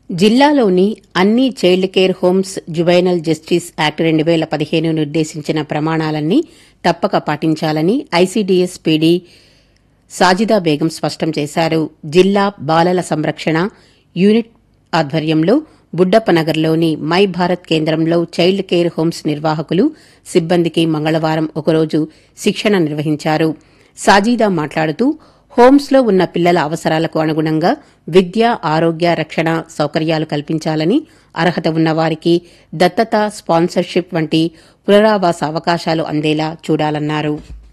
జిల్లాలోని అన్ని child care homes juvenile justice act రెండు వేల పదిహేను నిర్దేశించిన ప్రమాణాలన్నీ తప్పక పాటించాలని ఐసీడీఎస్ పీడీ సాజిదా బేగం స్పష్టం చేశారు జిల్లా బాలల సంరక్షణ యూనిట్ ఆధ్వర్యంలో బుడ్డప్పనగర్లోని మై భారత్ కేంద్రంలో చైల్డ్ కేర్ హోమ్స్ నిర్వాహకులు సిబ్బందికి మంగళవారం ఒకరోజు శిక్షణ నిర్వహించారు సాజీదా మాట్లాడుతూ హోమ్స్లో ఉన్న పిల్లల అవసరాలకు అనుగుణంగా విద్య ఆరోగ్య రక్షణ సౌకర్యాలు కల్పించాలని అర్హత ఉన్న వారికి దత్తత స్పాన్సర్షిప్ వంటి పునరావాస అవకాశాలు అందేలా చూడాలన్నారు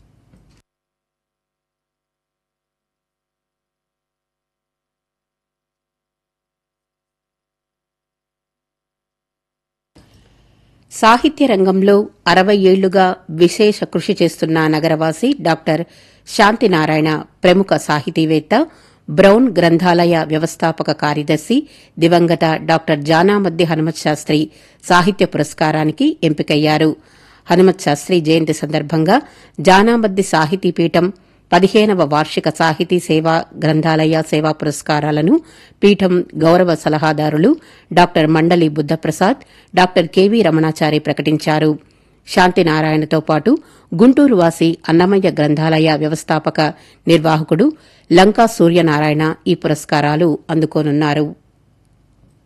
సాహిత్య రంగంలో అరవై ఏళ్లుగా విశేష కృషి చేస్తున్న నగరవాసి డాక్టర్ శాంతినారాయణ ప్రముఖ సాహితీవేత్త బ్రౌన్ గ్రంథాలయ వ్యవస్థాపక కార్యదర్శి దివంగత డాక్టర్ జానామద్ది హనుమత్ శాస్త్రి సాహిత్య పురస్కారానికి ఎంపికయ్యారు హనుమత్ శాస్త్రి జయంతి సందర్భంగా జానామద్ది సాహితీ పీఠం పదిహేనవ వార్షిక సాహితీ సేవా గ్రంథాలయ సేవా పురస్కారాలను పీఠం గౌరవ సలహాదారులు డాక్టర్ మండలి బుద్దప్రసాద్ డాక్టర్ కెవి రమణాచారి ప్రకటించారు శాంతినారాయణతో పాటు గుంటూరు వాసి అన్నమయ్య గ్రంథాలయ వ్యవస్థాపక నిర్వాహకుడు లంకా సూర్యనారాయణ ఈ పురస్కారాలు అందుకోనున్నారు